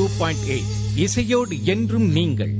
two point eight இசையோடு என்றும் நீங்கள்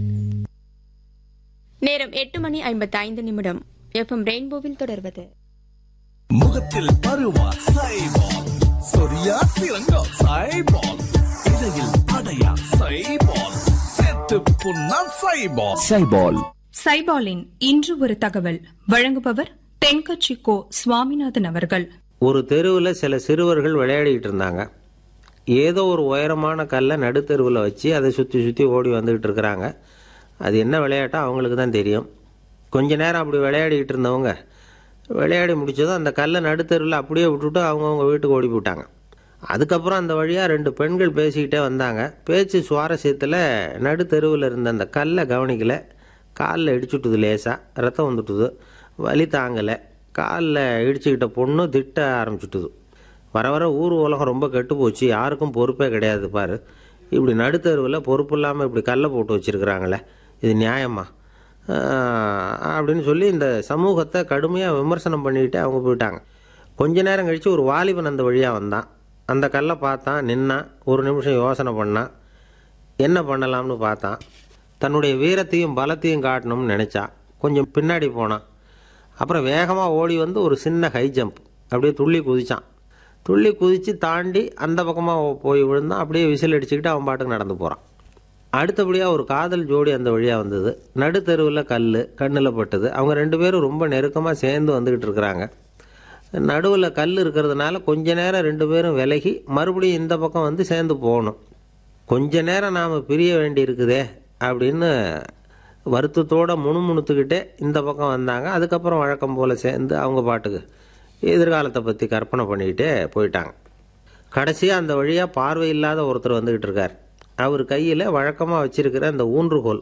நேரம் எட்டு மணி ஐம்பத்தி ஐந்து நிமிடம் எஃப்எம் ரெயின்போவில் தொடர்வது முகத்தில் பருவா சைபால் சொரியா சிறங்கா சைபால் இடையில் அடையா சைபால் செத்து புண்ணா சைபால் சைபால் சைபாலின் இன்று ஒரு தகவல் வழங்குபவர் தென்கட்சி கோ சுவாமிநாதன் அவர்கள் ஒரு தெருவில் சில சிறுவர்கள் விளையாடிக்கிட்டு இருந்தாங்க ஏதோ ஒரு உயரமான கல்லை நடுத்தெருவில் வச்சு அதை சுற்றி சுற்றி ஓடி வந்துக்கிட்டு இருக்கிறாங்க அது என்ன விளையாட்டோ அவங்களுக்கு தான் தெரியும் கொஞ்ச நேரம் அப்படி விளையாடிக்கிட்டு இருந்தவங்க விளையாடி முடிச்சதும் அந்த கல்லை நடுத்தெருவில் அப்படியே விட்டுட்டு அவங்கவுங்க வீட்டுக்கு ஓடி போயிட்டாங்க அதுக்கப்புறம் அந்த வழியாக ரெண்டு பெண்கள் பேசிக்கிட்டே வந்தாங்க பேச்சு சுவாரஸ்யத்தில் நடுத்தெருவில் இருந்த அந்த கல்லை கவனிக்கல காலில் இடிச்சுட்டுது லேசாக ரத்தம் வந்துட்டுது வலி தாங்கலை காலில் இடிச்சுக்கிட்ட பொண்ணு திட்ட ஆரம்பிச்சுட்டுது வர வர ஊர் உலகம் ரொம்ப கெட்டு போச்சு யாருக்கும் பொறுப்பே கிடையாது பாரு இப்படி நடுத்தருவில் பொறுப்பு இல்லாமல் இப்படி கல்லை போட்டு வச்சுருக்குறாங்களே இது நியாயமா ஆஹ் அப்படின்னு சொல்லி இந்த சமூகத்தை கடுமையாக விமர்சனம் பண்ணிக்கிட்டு அவங்க போயிட்டாங்க கொஞ்ச நேரம் கழித்து ஒரு வாலிபன் அந்த வழியாக வந்தான் அந்த கல்லை பார்த்தான் நின்னான் ஒரு நிமிஷம் யோசனை பண்ணான் என்ன பண்ணலாம்னு பார்த்தான் தன்னுடைய வீரத்தையும் பலத்தையும் காட்டணும்னு நினச்சான் கொஞ்சம் பின்னாடி போனான் அப்புறம் வேகமாக ஓடி வந்து ஒரு சின்ன ஹை ஜம்ப் அப்படியே துள்ளி குதிச்சான் துள்ளி குதித்து தாண்டி அந்த பக்கமாக போய் விழுந்தான் அப்படியே விசில் அடிச்சுக்கிட்டு அவன் பாட்டுக்கு நடந்து போகிறான் அடுத்தபடியாக ஒரு காதல் ஜோடி அந்த வழியாக வந்தது நடுத்தெருவில் கல் கண்ணில் பட்டது அவங்க ரெண்டு பேரும் ரொம்ப நெருக்கமாக சேர்ந்து வந்துக்கிட்டு இருக்கிறாங்க நடுவில் கல் இருக்கிறதுனால கொஞ்ச நேரம் ரெண்டு பேரும் விலகி மறுபடியும் இந்த பக்கம் வந்து சேர்ந்து போகணும் கொஞ்ச நேரம் நாம் பிரிய வேண்டி இருக்குதே அப்படின்னு வருத்தத்தோட முணுமுணுத்துக்கிட்டே இந்த பக்கம் வந்தாங்க அதுக்கப்புறம் வழக்கம் போல் சேர்ந்து அவங்க பாட்டுக்கு எதிர்காலத்தை பற்றி கற்பனை பண்ணிக்கிட்டே போயிட்டாங்க கடைசியாக அந்த வழியாக பார்வை இல்லாத ஒருத்தர் வந்துக்கிட்டு இருக்கார் அவர் கையில் வழக்கமாக வச்சிருக்கிற அந்த ஊன்றுகோல்